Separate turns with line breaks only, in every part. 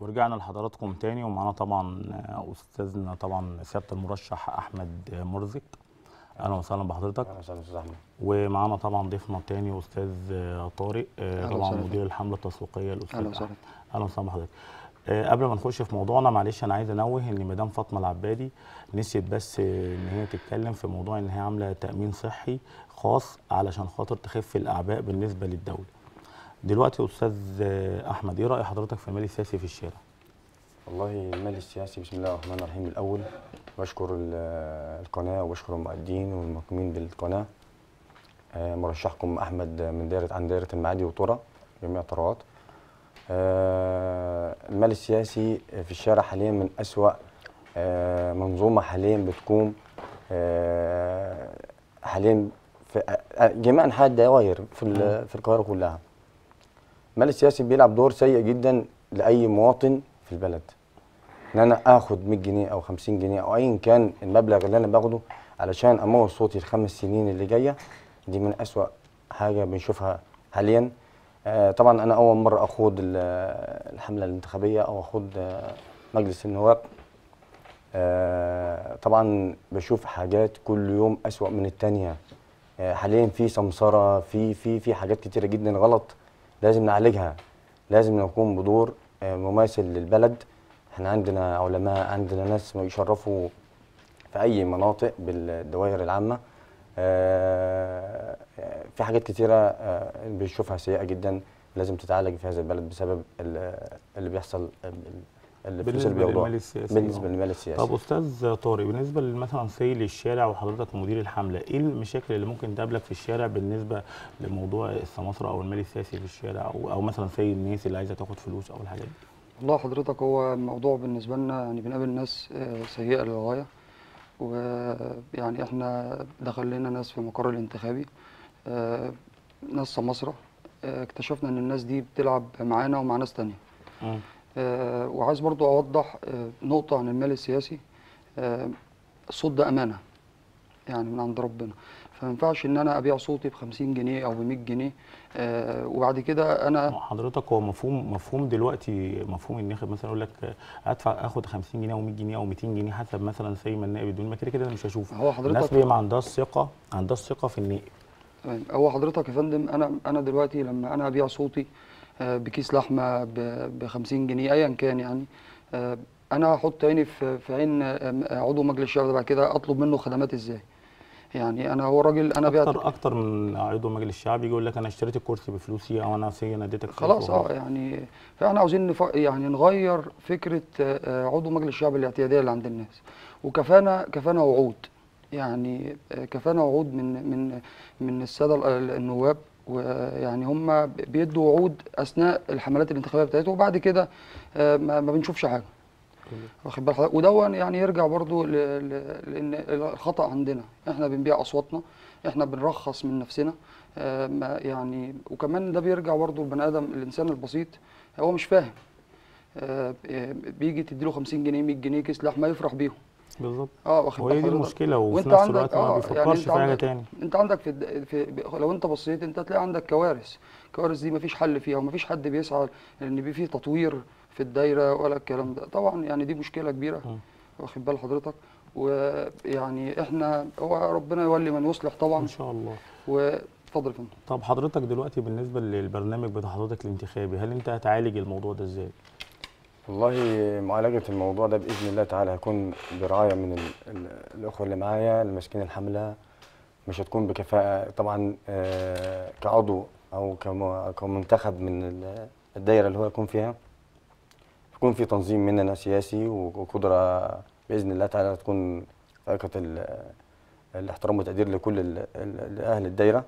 ورجعنا لحضراتكم تاني ومعانا طبعا استاذنا طبعا سياده المرشح احمد مرزق اهلا وسهلا بحضرتك
اهلا وسهلا استاذ احمد
ومعانا طبعا ضيفنا التاني استاذ طارق آه،
أهلا
طبعا
وسهلا.
مدير الحمله التسويقيه الاستاذ
اهلا
أحمد.
وسهلا
اهلا وسهلا بحضرتك آه، قبل ما نخش في موضوعنا معلش انا عايز انوه ان مدام فاطمه العبادي نسيت بس آه، ان هي تتكلم في موضوع ان هي عامله تامين صحي خاص علشان خاطر تخف الاعباء بالنسبه للدوله دلوقتي يا استاذ آه، احمد ايه راي حضرتك في المال السياسي في الشارع
والله المال السياسي بسم الله الرحمن الرحيم الاول بشكر ال- القناه وبشكر المؤدين والمقيمين بالقناه آه، مرشحكم احمد من دائره عن دائره المعادي وطرة جميع طرقات آه، المال السياسي في الشارع حاليا من اسوا آه، منظومه حاليا بتقوم آه، حاليا في آه، جميع انحاء الدوائر في ال- في القاهره كلها المال السياسي بيلعب دور سيء جدا لاي مواطن في البلد ان انا اخد 100 جنيه او 50 جنيه او ايا كان المبلغ اللي انا باخده علشان اموت صوتي الخمس سنين اللي جايه دي من اسوا حاجه بنشوفها حاليا آه طبعا انا اول مره اخوض ال- الحمله الانتخابيه او اخوض آه مجلس النواب آه طبعا بشوف حاجات كل يوم اسوا من التانيه آه حاليا في سمسره في في في حاجات كتيره جدا غلط لازم نعالجها لازم نقوم بدور آه، مماثل للبلد احنا عندنا علماء عندنا ناس يشرفوا في اي مناطق بالدوائر العامه آه، آه، في حاجات كتيره آه، بنشوفها سيئه جدا لازم تتعالج في هذا البلد بسبب ال- اللي بيحصل ال- ال- الفلوس اللي
بالنسبه
بياخدوها
للمال السياسي
بالنسبه
آه.
للمال السياسي
طب استاذ طارق بالنسبه مثلا سيل الشارع وحضرتك مدير الحمله ايه المشاكل اللي ممكن تقابلك في الشارع بالنسبه لموضوع السماسره او المال السياسي في الشارع او او مثلا سي الناس اللي عايزه تاخد فلوس او الحاجات دي
والله حضرتك هو الموضوع بالنسبة لنا يعني بنقابل ناس آه، سيئة للغاية ويعني احنا دخل لنا ناس في مقر الانتخابي آه، ناس سماسرة آه، اكتشفنا ان الناس دي بتلعب معانا ومع ناس تانية
مم.
آه، وعايز برضو اوضح آه، نقطة عن المال السياسي آه، الصوت ده امانة يعني من عند ربنا فما ينفعش ان انا ابيع صوتي ب 50 جنيه او ب 100 جنيه آه، وبعد كده انا
حضرتك هو مفهوم مفهوم دلوقتي مفهوم الناخب مثلا يقول لك ادفع اخد 50 جنيه او 100 جنيه او 200 جنيه حسب مثلا سي ما النائب يدوني ما كده كده انا مش هشوف
هو حضرتك
الناس بيبقى ما عندهاش ثقه عندهاش ثقه في النائب
تمام. هو حضرتك يا فندم انا انا دلوقتي لما انا ابيع صوتي آه، بكيس لحمه ب 50 جنيه ايا كان يعني آه، انا هحط عيني في في عين آه، عضو مجلس الشعب ده بعد كده اطلب منه خدمات ازاي؟ يعني انا هو راجل انا بعت
اكتر اكتر من عضو مجلس الشعب يجي يقول لك انا اشتريت الكرسي بفلوسي او انا سي انا اديتك فلوس
خلاص اه
وخلاص.
يعني فاحنا عاوزين نف... يعني نغير فكره آه، آه، عضو مجلس الشعب الاعتياديه اللي عند الناس وكفانا كفانا وعود يعني آه، كفانا وعود من من من الساده ال- النواب ويعني هم بيدوا وعود اثناء الحملات الانتخابيه بتاعتهم وبعد كده آه، ما ما بنشوفش حاجه واخد بال حضرتك ودون يعني يرجع برضو ل- ل- لان الخطا عندنا احنا بنبيع اصواتنا احنا بنرخص من نفسنا آه، ما يعني وكمان ده بيرجع برضو البني ادم الانسان البسيط هو مش فاهم آه، آه، بيجي تديله 50 جنيه 100 جنيه كيس لحمه يفرح بيهم
بالظبط
اه واخد
وهي
بال
دي
حضرتك
المشكله وفي
وانت
نفس
عندك
الوقت ما
اه يعني
بيفكرش
انت
في حاجه
عندك
تاني
انت عندك في, الد- في لو انت بصيت انت هتلاقي عندك كوارث الكوارث دي مفيش حل فيها ومفيش حد بيسعى ان يبقى فيه تطوير في الدايره ولا الكلام ده طبعا يعني دي مشكله كبيره
مم.
واخد بال حضرتك ويعني احنا هو ربنا يولي من يصلح طبعا
ان شاء الله
واتفضل يا فندم
طب حضرتك دلوقتي بالنسبه للبرنامج بتاع حضرتك الانتخابي هل انت هتعالج الموضوع ده ازاي
والله معالجة الموضوع ده بإذن الله تعالى هيكون برعاية من ال- ال- الأخوة اللي معايا اللي ماسكين الحملة مش هتكون بكفاءة طبعا آه، كعضو أو كم- كمنتخب من ال- الدايرة اللي هو يكون فيها يكون في تنظيم مننا سياسي وقدرة بإذن الله تعالى تكون فائقة ال- الاحترام والتقدير لكل ال- ال- أهل الدايرة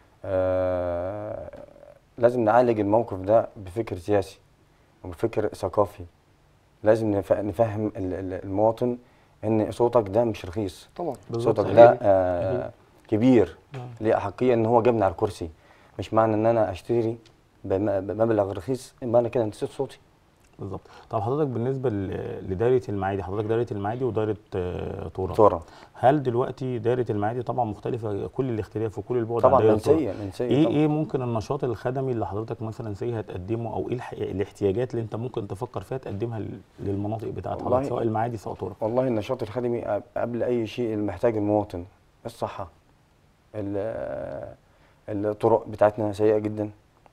آه، لازم نعالج الموقف ده بفكر سياسي وبفكر ثقافي لازم نف- نفهم ال- ال- المواطن ان صوتك ده مش رخيص
طبعا
بالظبط
صوتك
هي
ده
دي-
آه كبير
آه.
ليه احقيه ان هو جابني على الكرسي مش معنى ان انا اشتري بم- بمبلغ رخيص يبقى انا كده نسيت صوتي
بالظبط طب حضرتك بالنسبه ل- لدايره المعادي حضرتك دايره المعادي ودايره آه، طورة
طورة
هل دلوقتي دايره المعادي طبعا مختلفه كل الاختلاف وكل البعد
طبعا
عن دايره طورة.
منسيه منسيه
ايه
طبعاً.
ايه ممكن النشاط الخدمي اللي حضرتك مثلا سي هتقدمه او ايه الح- الاحتياجات اللي انت ممكن تفكر فيها تقدمها لل- للمناطق بتاعت حضرتك
والله-
سواء المعادي سواء طورة
والله النشاط الخدمي قب- قبل اي شيء محتاج المواطن الصحه ال- الطرق بتاعتنا سيئه جدا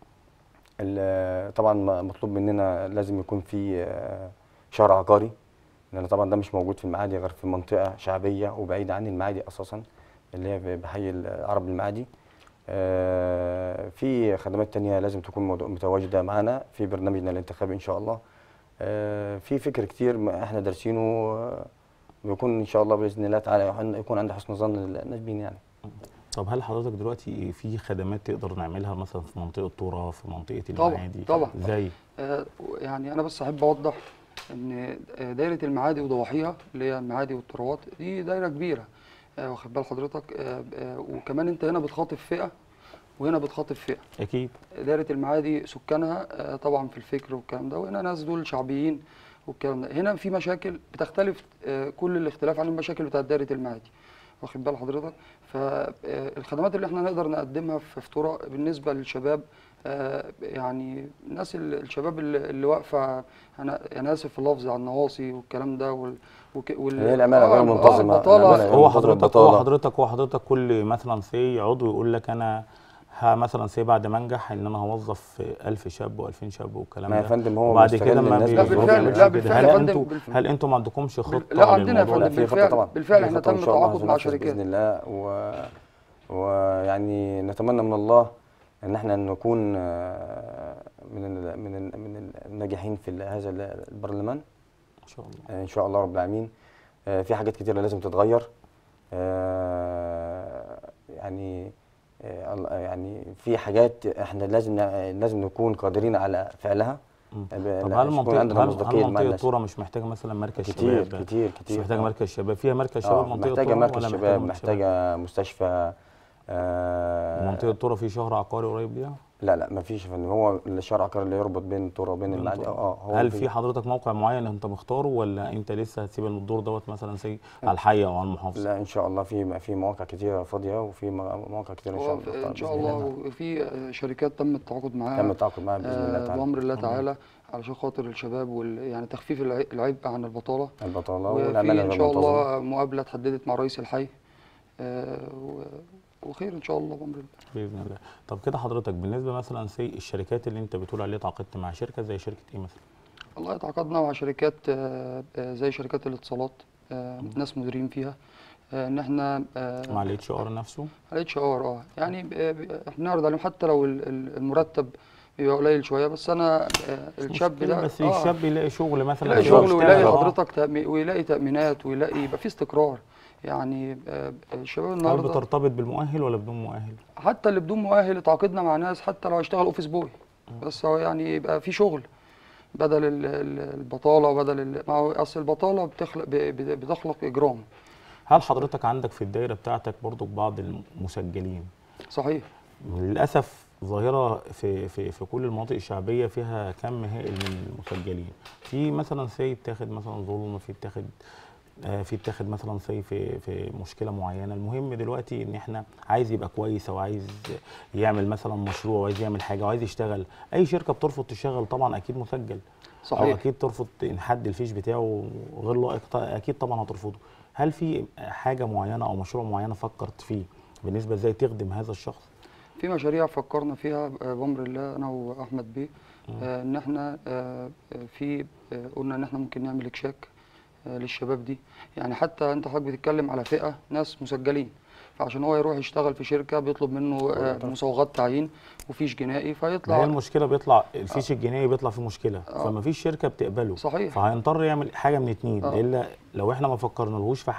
ال- طبعا م- مطلوب مننا لازم يكون في آه، شارع عقاري لان طبعا ده مش موجود في المعادي غير في منطقه شعبيه وبعيده عن المعادي اساسا اللي هي في- بحي العرب المعادي آه، في خدمات تانية لازم تكون مد- متواجده معانا في برنامجنا الانتخابي ان شاء الله آه، في فكر كتير ما احنا دارسينه آه، بيكون ان شاء الله باذن الله تعالى يكون- يكون عند حسن ظن الناجبين يعني
طب هل حضرتك دلوقتي في خدمات تقدر نعملها مثلا في منطقه طورة في منطقه
طبعاً،
المعادي
طبعاً.
زي
آه، يعني انا بس احب اوضح ان آه، دايره المعادي وضواحيها اللي هي المعادي والطروات دي دايره كبيره آه، واخد بال حضرتك آه، آه، وكمان انت هنا بتخاطب فئه وهنا بتخاطب فئه
اكيد
دايره المعادي سكانها آه، طبعا في الفكر والكلام ده وهنا ناس دول شعبيين والكلام ده هنا في مشاكل بتختلف آه، كل الاختلاف عن المشاكل بتاعت دايره المعادي واخد بال حضرتك فالخدمات اللي احنا نقدر نقدمها في فطوره بالنسبه للشباب آه، يعني الناس ال- الشباب اللي اللي واقفه انا انا اسف في اللفظ على النواصي والكلام ده وال وك- وال
هي العمالة غير
آه،
منتظمة،
آه، البطالة
العمالة غير
هو
منتظمة
حضرتك هو
البطالة.
حضرتك هو حضرتك كل مثلا سي عضو يقول لك انا ها مثلا سي بعد ما انجح ان انا هوظف 1000 شاب و2000 شاب والكلام
ما
ده
يا فندم هو
وبعد
بيستغل
كده ما
الناس
بي-
لا
ما
بالفعل
بيعملش
لا
كده.
بالفعل
هل
يا فندم
انتوا
بالفعل.
هل انتوا ما عندكمش خطه
لا، عندنا يا
للموضوع ده؟
فندم.
في خطة
بالفعل-
طبعا
بالفعل
في
احنا
خطة وإن
تم
شاء الله
التعاقد مع
هتنفذ
شركات.
باذن الله و... ويعني نتمنى من الله ان احنا نكون آه، من ال... من ال... من الناجحين في ال- هذا ال- البرلمان
ان شاء الله
آه، ان شاء الله رب العالمين آه، في حاجات كتيره لازم تتغير آه، يعني آه، الله- يعني في حاجات احنا لازم ن- لازم نكون قادرين على فعلها
مم.
آه، ب-
طب
لا،
هل
يكون
منطقه
عندنا
هل,
مصداقيه
هل
مع
منطقه
الناس
طوره مش محتاجه مثلا مركز
كتير
شباب
كتير
مش
كتير
محتاجه
آه.
مركز شباب فيها مركز
اه
شباب منطقه
محتاجه
طوره
مركز
ولا
شباب
مركز
محتاجه مستشفى آه
منطقه طوره في شهر عقاري قريب ليها
لا لا مفيش يا فندم هو الشارع العقاري اللي يربط بين الطوره وبين
بين
المعادي
طوره.
اه هو
هل في حضرتك موقع معين انت مختاره ولا انت لسه هتسيب الدور دوت مثلا زي على الحي او على المحافظه
لا ان شاء الله في في مواقع كتيره فاضيه وفي م- مواقع كتيره ان شاء
هو
الله
في-
نختار
ان شاء
بإذن
الله وفي آه، شركات تم التعاقد معاها
تم التعاقد معاها باذن الله
آه،
تعالى
بامر الله تعالى علشان خاطر الشباب وال يعني تخفيف الع- العبء عن البطاله
البطاله
وفي
والعماله
ان
غير
شاء
منتظمه
الله مقابله اتحددت مع رئيس الحي آه، و- وخير ان شاء الله بامر الله
باذن الله طب كده حضرتك بالنسبه مثلا سي الشركات اللي انت بتقول عليها تعاقدت مع شركه زي شركه ايه مثلا
والله تعاقدنا مع شركات آه، آه، زي شركات الاتصالات آه، ناس مديرين فيها آه، ان احنا آه،
مع الاتش ار نفسه
على اتش ار اه يعني ب- ب- احنا بنعرض عليهم حتى لو ال- ال- المرتب بيبقى قليل شويه بس انا آه، الشاب
مشكلة
ده
بس
آه،
الشاب يلاقي شغل مثلا
يلاقي
يقدر
شغل
يشتغل.
ويلاقي
آه.
حضرتك تأمي- ويلاقي تأمينات ويلاقي يبقى في استقرار يعني آه، الشباب
هل
النهارده
بترتبط بالمؤهل ولا بدون مؤهل؟
حتى اللي بدون مؤهل اتعاقدنا مع ناس حتى لو هيشتغل اوفيس بوي بس هو يعني يبقى في شغل بدل ال- ال- البطاله وبدل ال- ما هو اصل البطاله بتخلق ب- ب- بتخلق اجرام
هل حضرتك عندك في الدايره بتاعتك برضو بعض المسجلين
صحيح
للاسف ظاهره في في في كل المناطق الشعبيه فيها كم هائل من المسجلين في مثلا سي بتاخد مثلا ظلم في بتاخد آه، في بتاخد مثلا سي في في مشكله معينه المهم دلوقتي ان احنا عايز يبقى كويس او عايز يعمل مثلا مشروع وعايز يعمل حاجه وعايز يشتغل اي شركه بترفض تشتغل طبعا اكيد مسجل او
صحيح
اكيد ترفض ان حد الفيش بتاعه غير لائق ط- اكيد طبعا هترفضه هل في حاجه معينه او مشروع معين فكرت فيه بالنسبه ازاي تخدم هذا الشخص
في مشاريع فكرنا فيها آه، بأمر الله انا واحمد بيه آه، ان احنا آه، آه، في آه، قلنا ان احنا ممكن نعمل اكشاك آه، للشباب دي يعني حتى انت حضرتك بتتكلم على فئه ناس مسجلين فعشان هو يروح يشتغل في شركه بيطلب منه آه، مصوغات تعيين وفيش جنائي
هي
فيطلع
المشكله بيطلع الفيش الجنائي بيطلع فيه مشكله
آه.
فما فيش شركه بتقبله
صحيح
فهيضطر يعمل حاجه من اتنين
آه.
الا لو احنا ما فكرنالهوش في حل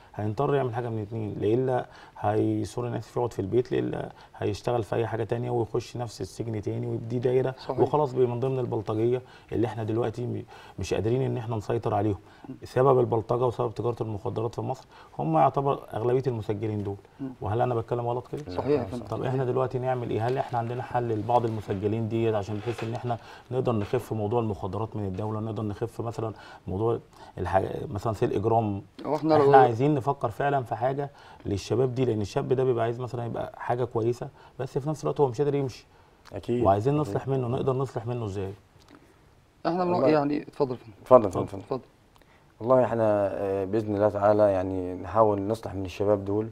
هيضطر يعمل حاجه من اتنين لا هي سوري انا اسف يقعد في البيت لا هيشتغل في اي حاجه تانية ويخش نفس السجن تاني ويبدي دايره
صحيح.
وخلاص بقى من ضمن البلطجيه اللي احنا دلوقتي م- مش قادرين ان احنا نسيطر عليهم سبب البلطجه وسبب تجاره المخدرات في مصر هم يعتبر اغلبيه المسجلين دول وهل انا بتكلم غلط كده
صحيح يا فندم.
طب احنا دلوقتي نعمل ايه هل احنا عندنا حل لبعض المسجلين ديت عشان بحيث ان احنا نقدر نخف موضوع المخدرات من الدوله نقدر نخف مثلا موضوع الحاجة مثلا سيل الاجرام
هو احنا لو
احنا عايزين نفكر فعلا في حاجه للشباب دي لان الشاب ده بيبقى عايز مثلا يبقى حاجه كويسه بس في نفس الوقت هو مش قادر يمشي
اكيد
وعايزين
أكيد.
نصلح منه نقدر نصلح منه ازاي
احنا بنق-
والله.
يعني اتفضل يا فندم
اتفضل اتفضل اتفضل.
اتفضل
والله احنا آه، باذن الله تعالى يعني نحاول نصلح من الشباب دول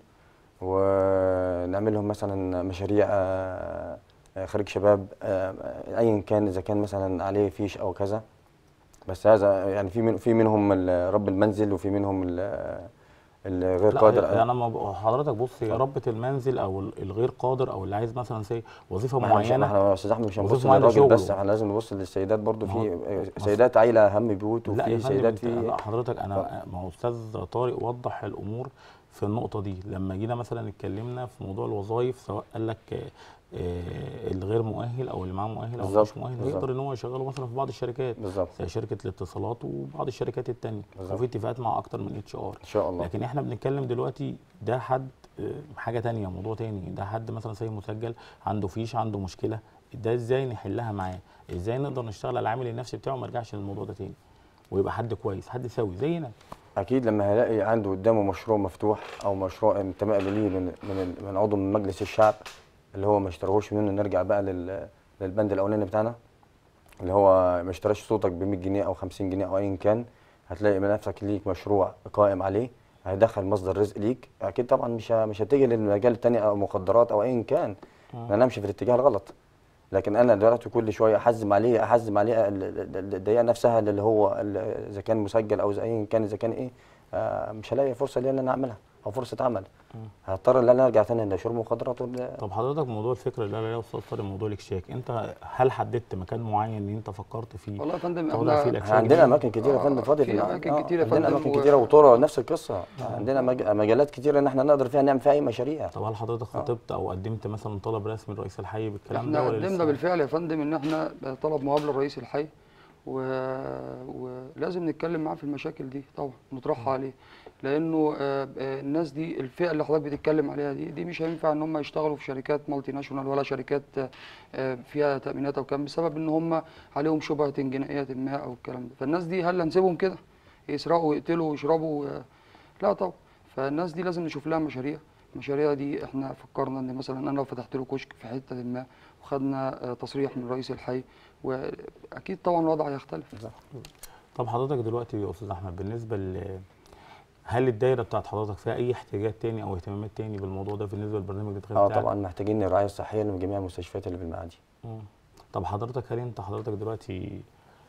ونعمل لهم مثلا مشاريع آه، آه، خريج شباب آه، آه، ايا كان اذا كان مثلا عليه فيش او كذا بس هذا يعني في من في منهم ال- رب المنزل وفي منهم ال- الغير
لا
قادر
يعني انا ما- حضرتك بص يا ربة المنزل او ال- الغير قادر او اللي عايز مثلا سي وظيفه
ما احنا مش- ما
معينه
احنا يا استاذ احمد مش هنبص
وظيفة معينة
للراجل بس
شغله.
احنا لازم نبص للسيدات برضو
ما
في
هو-
آه،
ما-
سيدات عايله هم بيوت
لا يا
وفي
فندم
سيدات
انت
في
لا حضرتك انا ما هو استاذ طارق وضح الامور في النقطه دي لما جينا مثلا اتكلمنا في موضوع الوظائف سواء قال لك آه، آه، الغير مؤهل او اللي معاه مؤهل او
بالظبط،
مش مؤهل
بالظبط.
يقدر ان هو يشغله مثلا في بعض الشركات
بالظبط
زي شركه الاتصالات وبعض الشركات التانية
بالظبط.
وفي اتفاقات مع اكتر من اتش ار
ان شاء الله
لكن احنا بنتكلم دلوقتي ده حد آه، حاجه تانية موضوع تاني ده حد مثلا زي مسجل عنده فيش عنده مشكله ده ازاي نحلها معاه ازاي نقدر نشتغل على العامل النفسي بتاعه ما يرجعش للموضوع ده تاني ويبقى حد كويس حد سوي زينا
اكيد لما هيلاقي عنده قدامه مشروع مفتوح او مشروع انتماء له ليه من من من عضو من مجلس الشعب اللي هو ما اشتراهوش منه نرجع بقى لل للبند الاولاني بتاعنا اللي هو ما اشتراش صوتك ب 100 جنيه او 50 جنيه او ايا كان هتلاقي من نفسك ليك مشروع قائم عليه هيدخل مصدر رزق ليك اكيد طبعا مش ه- مش هتجي للمجال التاني او مخدرات او ايا كان
مم.
انا امشي في الاتجاه الغلط لكن انا دلوقتي كل شويه احزم عليه احزم عليه ال- ال- ال- الدقيقه نفسها اللي هو ال- اذا كان مسجل او اذا ايا كان اذا كان ايه آه، مش هلاقي فرصه ليا ان انا اعملها او فرصه عمل
مم.
هضطر ان انا ارجع تاني لشرب مخدرات وال-
طب حضرتك موضوع الفكره اللي انا استاذ طارق موضوع الاكشاك انت هل حددت مكان معين ان انت فكرت فيه
والله يا فندم
تقعد فيه
احنا
الاكشاك
عندنا
دي؟
اماكن كتيره يا فندم
آه،
فاضيه
في
الم-
أماكن
آه،
كتيرة يا
عندنا
فندم
اماكن
و-
كتيره وطرق نفس القصه عندنا مج- مجالات كتيره ان احنا نقدر فيها نعمل فيها اي مشاريع
طب هل حضرتك خطبت او قدمت مثلا طلب رسمي لرئيس الحي بالكلام
احنا
ده ولا
قدمنا
لسه؟
بالفعل يا فندم ان احنا طلب مقابله لرئيس الحي و... ولازم نتكلم معاه في المشاكل دي طبعا نطرحها عليه لانه آه، آه، الناس دي الفئه اللي حضرتك بتتكلم عليها دي دي مش هينفع ان هم يشتغلوا في شركات مالتي ناشونال ولا شركات آه، آه، فيها تامينات او كلام بسبب ان هم عليهم شبهه جنائيه ما او الكلام ده فالناس دي هل هنسيبهم كده يسرقوا ويقتلوا ويشربوا آه، لا طبعا فالناس دي لازم نشوف لها مشاريع المشاريع دي احنا فكرنا ان مثلا انا لو فتحت له كشك في حته ما وخدنا آه، تصريح من رئيس الحي واكيد طبعا الوضع هيختلف
طب حضرتك دلوقتي يا استاذ احمد بالنسبه ل هل الدايره بتاعت حضرتك فيها اي احتياجات تاني او اهتمامات تاني بالموضوع ده بالنسبه للبرنامج الانتخابي
اه
بتاعك؟
طبعا محتاجين الرعايه الصحيه لجميع المستشفيات اللي في المعادي
مم. طب حضرتك هل انت حضرتك دلوقتي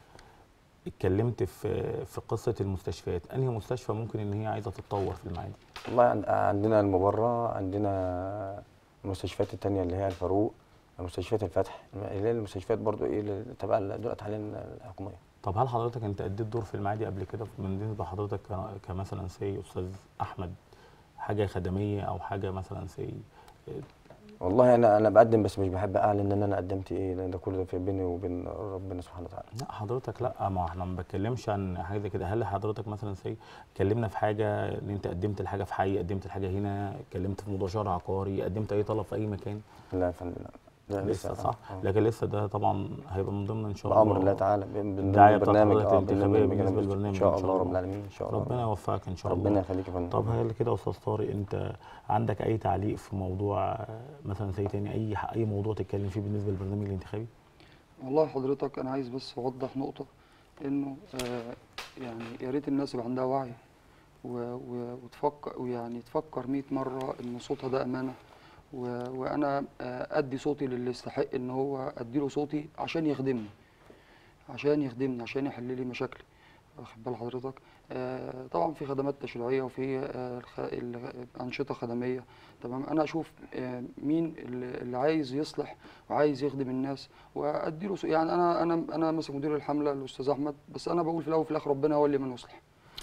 اتكلمت في في قصه المستشفيات انهي مستشفى ممكن ان هي عايزه تتطور في المعادي
والله عن- عندنا المبرة عندنا المستشفيات التانية اللي هي الفاروق مستشفيات الفتح اللي هي المستشفيات برضو ايه اللي تبع ال- دلوقتي حاليا الحكومية
طب هل حضرتك انت اديت دور في المعادي قبل كده بالنسبه لحضرتك ك- كمثلا سي استاذ احمد حاجه خدميه او حاجه مثلا سي
والله انا انا بقدم بس مش بحب اعلن ان انا قدمت ايه لان ده كله في بيني وبين ربنا سبحانه وتعالى
لا حضرتك لا ما احنا ما بتكلمش عن حاجه زي كده هل حضرتك مثلا سي اتكلمنا في حاجه ان انت قدمت الحاجه في حي قدمت الحاجه هنا اتكلمت في موضوع شهر عقاري قدمت اي طلب في اي مكان
لا يا فندم لا لا
لسه صح
آه.
لكن لسه ده طبعا هيبقى من ضمن ان شاء الله
بامر الله تعالى ب- من ضمن
الدعايه بتاعت
البرنامج
حضرتك
اه
الانتخابيه
بالنسبة
بالنسبه
للبرنامج
للبرنامج
ان شاء الله رب العالمين ان شاء الله
ربنا يوفقك ان شاء الله
ربنا يخليك يا فندم
طب هل كده يا استاذ طارق انت عندك اي تعليق في موضوع آه، مثلا زي تاني اي اي موضوع تتكلم فيه بالنسبه للبرنامج الانتخابي؟
والله حضرتك انا عايز بس اوضح نقطه انه آه، يعني يا ريت الناس يبقى عندها وعي و- و- وتفكر ويعني تفكر 100 مره ان صوتها ده امانه و- وانا آه، ادي صوتي للي يستحق ان هو اديله صوتي عشان يخدمني عشان يخدمني عشان يحل لي مشاكلي واخد بال حضرتك آه، طبعا في خدمات تشريعيه وفي آه، الخ- ال- انشطه خدميه تمام انا اشوف آه، مين اللي اللي عايز يصلح وعايز يخدم الناس واديله ص- يعني انا انا انا مثلا مدير الحمله الاستاذ احمد بس انا بقول في الاول وفي الاخر ربنا هو اللي من يصلح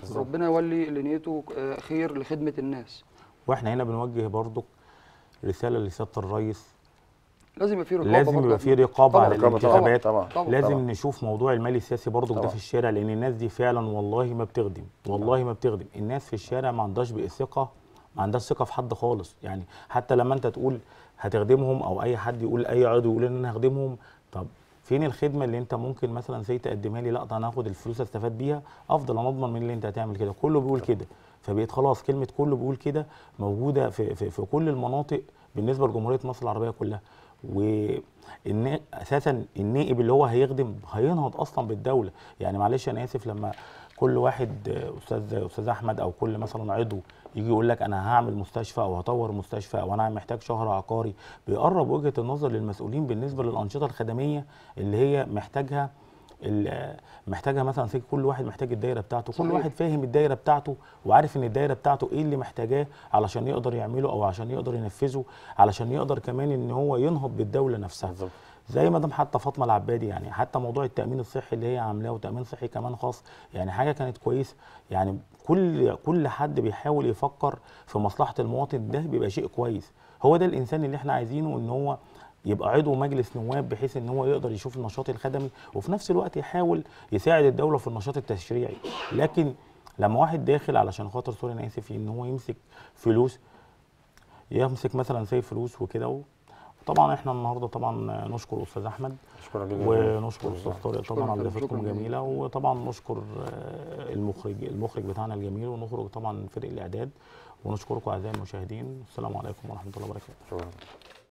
بالظبط.
ربنا يولي اللي نيته آه، خير لخدمه الناس
واحنا هنا بنوجه برضو رساله لسياده الرئيس
لازم يبقى في رقابه
لازم
برضه
يبقى
يا
في
فندم.
رقابه
طبعاً.
على
رقابة طبعاً،
الانتخابات
طبعا
طبعاً.
لازم
طبعاً.
نشوف موضوع المال السياسي برضو ده
طبعاً.
في الشارع لان الناس دي فعلا والله ما بتخدم والله ما بتخدم الناس في الشارع ما عندهاش بثقه ما عندهاش ثقه في حد خالص يعني حتى لما انت تقول هتخدمهم او اي حد يقول اي عضو يقول ان انا هخدمهم طب فين الخدمه اللي انت ممكن مثلا زي تقدمها لي لا ده انا هاخد الفلوس استفاد بيها افضل انا اضمن من اللي انت هتعمل كده كله بيقول كده فبقيت خلاص كلمه كله بيقول كده موجوده في, في, في كل المناطق بالنسبه لجمهوريه مصر العربيه كلها وان اساسا النائب اللي هو هيخدم هينهض اصلا بالدوله يعني معلش انا اسف لما كل واحد آه، استاذ استاذ احمد او كل مثلا عضو يجي يقول لك انا هعمل مستشفى او هطور مستشفى او انا محتاج شهر عقاري بيقرب وجهه النظر للمسؤولين بالنسبه للانشطه الخدميه اللي هي محتاجها ال- محتاجها مثلا في كل واحد محتاج الدايره بتاعته كل
صحيح.
واحد فاهم الدايره بتاعته وعارف ان الدايره بتاعته ايه اللي محتاجاه علشان يقدر يعمله او عشان يقدر ينفذه علشان يقدر كمان ان هو ينهض بالدوله نفسها
بالظبط
زي ما دام حتى فاطمه العبادي يعني حتى موضوع التامين الصحي اللي هي عاملاه وتامين صحي كمان خاص يعني حاجه كانت كويسه يعني كل كل حد بيحاول يفكر في مصلحه المواطن ده بيبقى شيء كويس هو ده الانسان اللي احنا عايزينه ان هو يبقى عضو مجلس نواب بحيث ان هو يقدر يشوف النشاط الخدمي وفي نفس الوقت يحاول يساعد الدوله في النشاط التشريعي لكن لما واحد داخل علشان خاطر سوري انا اسف ان هو يمسك فلوس يمسك مثلا زي فلوس وكده و- طبعا احنا النهارده طبعا نشكر استاذ احمد
شكرا جدا
ونشكر استاذ طارق
شكراً
طبعا على
فندم،
ضيافتكم
شكراً
الجميله وطبعا نشكر آه، المخرج المخرج بتاعنا الجميل ونخرج طبعا فريق الاعداد ونشكركم اعزائي المشاهدين السلام عليكم ورحمه الله وبركاته
شكرا